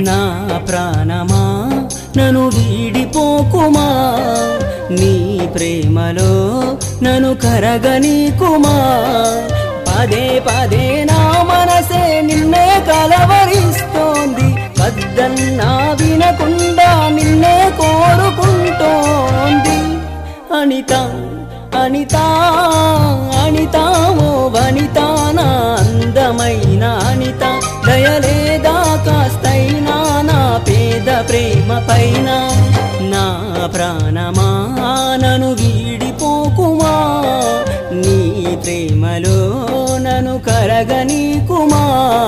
నా ప్రాణమా నన్ను వీడిపోకుమా నీ ప్రేమలో నన్ను కరగనీకుమా పదే పదే నా మనసే నిన్నే కలవరిస్తోంది వద్దన్నా వినకుండా నిన్నే కోరుకుంటోంది అనిత అనిత అనిత ఓ వనిత నా అందమైన అనిత దయలేదా కాస్తైనా నా పేద ప్రేమ పైన నా ప్రాణమా నన్ను వీడిపోకుమా నీ ప్రేమలో నన్ను కరగనీకుమా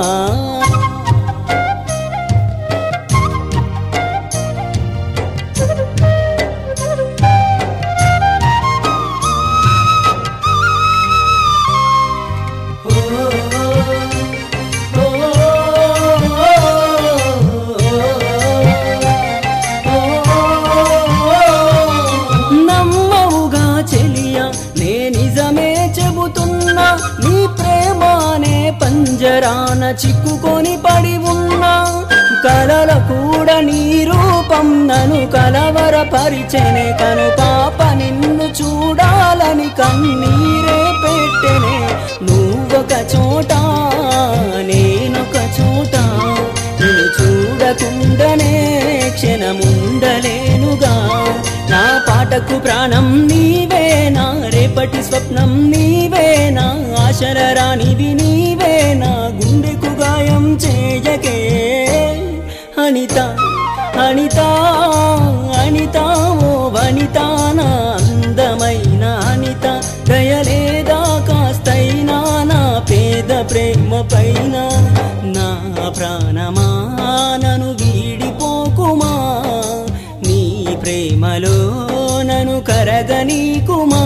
నమ్మవుగా చెలియా నే నిజమే చెబుతున్నా నీ ప్రేమానే పంజరాన చిక్కుకొని పడి ఉన్నా కలల కూడా నీ రూపం నన్ను కలవరపరిచెనే కను పాప నిన్ను చూడాలని కన్నీరే పెట్టెనే నువ్వొక చోట నేనొక చోట నిన్ను చూడకుండానే క్షణముండలేనుగా నా పాటకు ప్రాణం నీవేనా రేపటి స్వప్నం నీవేనా ఆశల రానివి నీవేనా గుండెకు గాయం చేయకే అనిత అనిత అనిత ఓ వనిత నా అందమైన అనిత దయలేదా కాస్తైనా నా పేద ప్రేమ పైన నా ప్రాణమా నన్ను వీడిపోకుమా నీ ప్రేమలో నన్ను కరగనీకుమా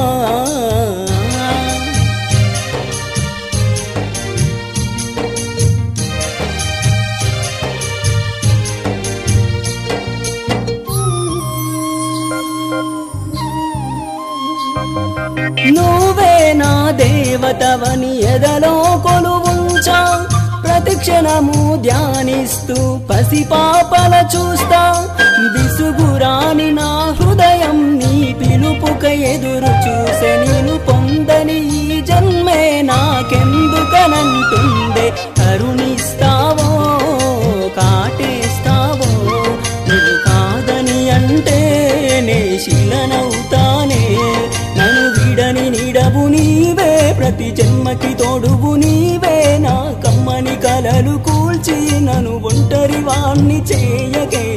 నువ్వే నా దేవతవని ఎదలో కొలువుంచా ప్రతిక్షణము ధ్యానిస్తూ పసిపాపల చూస్తా విసుగురాని నా హృదయం నీ పిలుపుక ఎదురు చూసే నేను పొందని ఈ జన్మే నాకెందుకనంటుందే కరుణిస్తావో కాటేస్తావో నువ్వు కాదని అంటే నే శిలనవుతానే నన్ను విడని నిడవు నీవే ప్రతి జన్మకి తోడువు నీవే నా కమ్మని కలలు కూల్చి నన్ను ఒంటరి వాణ్ణి చేయకే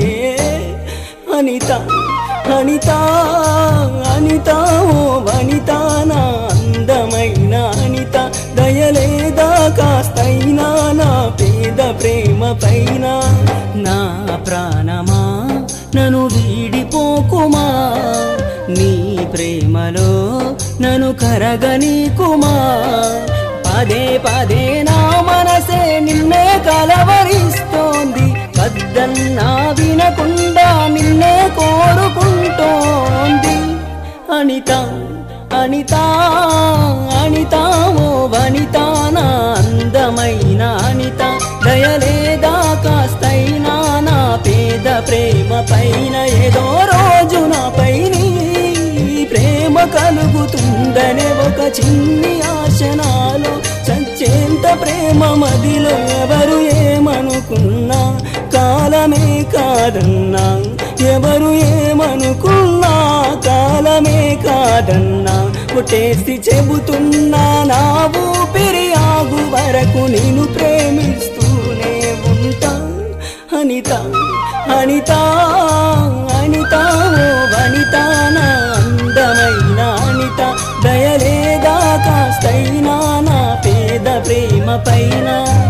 అనిత అనిత అనిత ఓ వనిత నా అందమైన అనిత దయలేదా కాస్తైనా నా పేద ప్రేమ పైన నా ప్రాణమా నన్ను వీడిపోకుమా నీ ప్రేమలో నన్ను కరగనీకుమా పదే పదే నా మనసే నిన్నే కలవరిస్తోంది వద్దన్నా వినకుండా నిన్నే కోరుకుంటోంది అనిత అనిత అనిత ఓ వనిత నా అందమైన అనిత దయలేదా కాస్తైనా నా పేద ప్రేమ పైన ఏదో రోజు నాపై నీ ప్రేమ కలుగుతుందనే ఒక చిన్ని ఆశ నాలో చచ్చేంత ప్రేమ మదిలో ఎవరు ఏమనుకున్నా కాలమే కాదన్నా ఎవరు ఏమనుకున్నా కాలమే కాదన్నా కొట్టేసి చెబుతున్నా నా ఊపిరి ఆగు వరకు నేను ప్రేమిస్తూనే ఉంటా అనిత అనిత అనిత ఓ వనిత నా అందమైన అనిత దయలేదా కాస్తైనా నా పేద ప్రేమ పైన